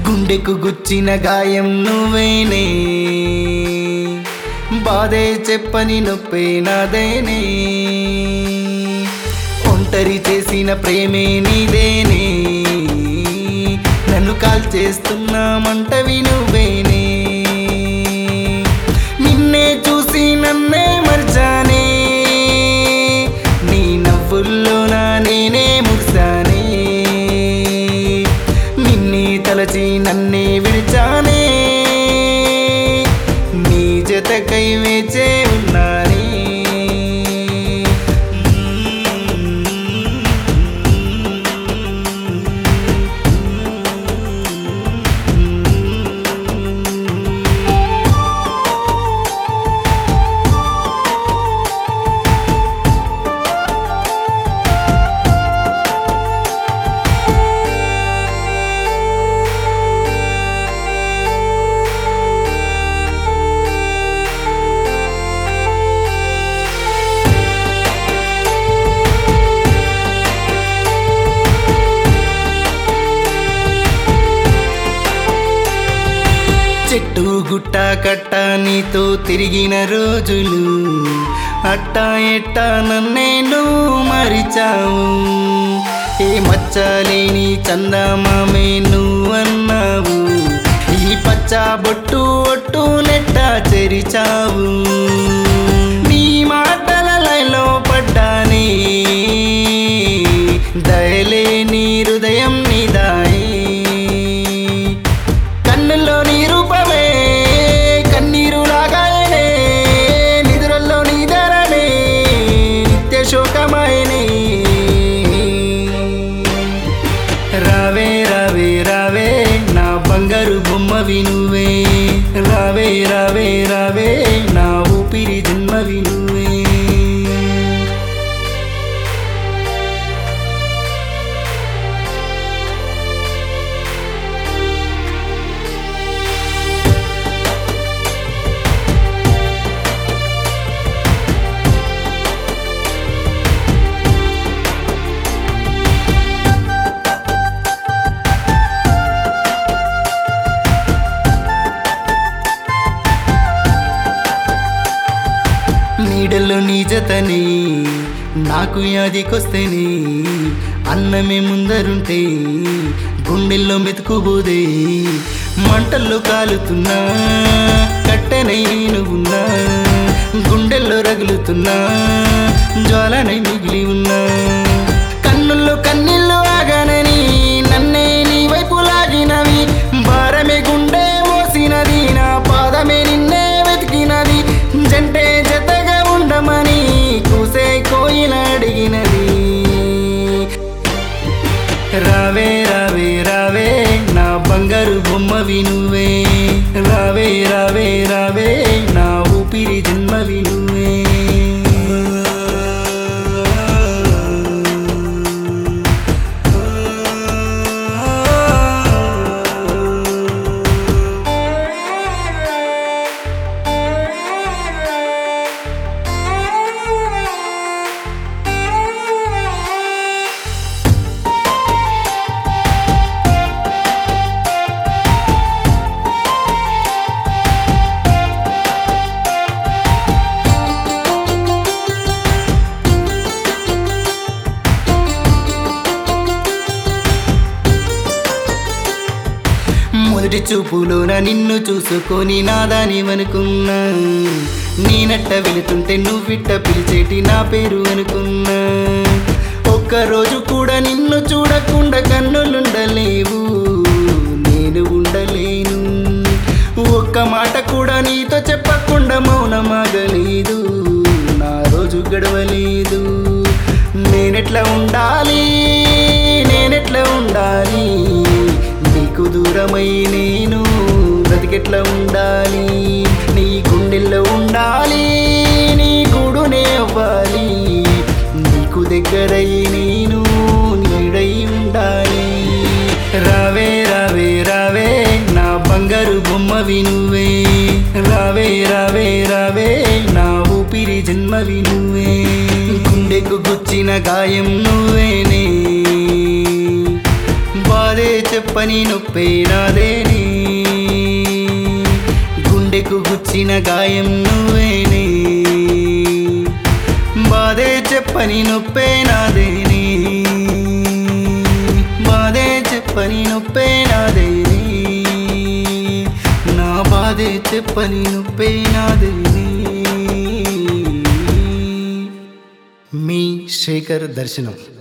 గుండెకు గుచ్చిన గాయం నువ్వేనే బాధే చెప్పని నొప్పే నాదేనే ఒంటరి చేసిన ప్రేమే నీదేనే నన్ను కాల్ చేస్తున్నా మంటవి నువ్వేనే నిన్నే చూసి నన్నే మర్చానే నీ నవ్వుల్లో నా నేనే ముగిసానే నిన్నే తలచి నన్నే విడిచానే నీ జతకై వేచే ఉన్నానే చెట్టు గుట్ట కట్ట నీతో తిరిగిన రోజులు అట్టా ఎట్టా నన్నే నువ్వు మరిచావు ఏ మచ్చలేని చందమామే నువ్వు అన్నావు ఈ పచ్చ బొట్టు ఒట్టు నెట్ట చెరిచావు నీ మాటల లైలో పడ్డానే దయలేని హృదయం నీదాయే కన్నుల్లో నీ రూపమే కన్నీరు లాగానే నిద్రల్లో నీ ధరనే నిత్య శోకమైనే రావే రావే రావే నా బంగారు బొమ్మవి నువ్వే రావే రావే రావే నా ఊపిరి జన్మవి నువ్వే నీడల్లో నీ జతని నాకు యాదికొస్తేనే అన్నమే ముందరుంటే గుండెల్లో మెతుకుబోదే మంటల్లో కాలుతున్నా కట్టెనై నువ్వున్నా గుండెల్లో రగులుతున్నా జ్వాలనై మిగిలి ఉన్నా కన్నుల్లో కన్నీళ్ళు ఆగానని నన్నే నీ వైపు లాగినవి భారమే గుండె మోసినది నా పాదమే నిన్నే వెతికినది జంటే జతగా ఉండమని కూసే కోయిల అడిగినది రావే రావే రావే నా బంగారు బొమ్మవి నువ్వే రావే రావే రావే నా ఊపిరి జన్మవి నువ్వే మొదటి చూపులోన నిన్ను చూసుకొని నాదాని అనుకున్నా నేనట్ట వెళుతుంటే నువ్విట్ట పిలిచేటి నా పేరు అనుకున్నా ఒక్కరోజు కూడా నిన్ను చూడకుండా కన్నులుండలేవు నేను ఉండలేను ఒక్క మాట కూడా నీతో చెప్పకుండా మౌనమాగలేదు నా రోజు గడవలేదు నేనెట్లా ఉండాలి నేనెట్లా ఉండాలి నీకు దూరమై నేను బ్రతికెట్లా ఉండాలి నీ గుండెల్లో ఉండాలి నీ గూడునే అవ్వాలి నీకు దగ్గరై నేను నీడై ఉండాలి రావే రావే రావే నా బంగారు బొమ్మవి నువ్వే రావే రావే రావే నా ఊపిరి జన్మవి నువ్వే గుండెకు గుచ్చిన గాయం నువ్వేనే బాధే బాధే చెప్పని నొప్పే నాదేనే గుండెకు గుచ్చిన గాయం నువ్వేనే బాధే చెప్పని నొప్పే నాదేనే బాధే చెప్పని నొప్పే నాదేనే నా బాధే చెప్పని నొప్పే నాదేనే మీ శేఖర్ దర్శనం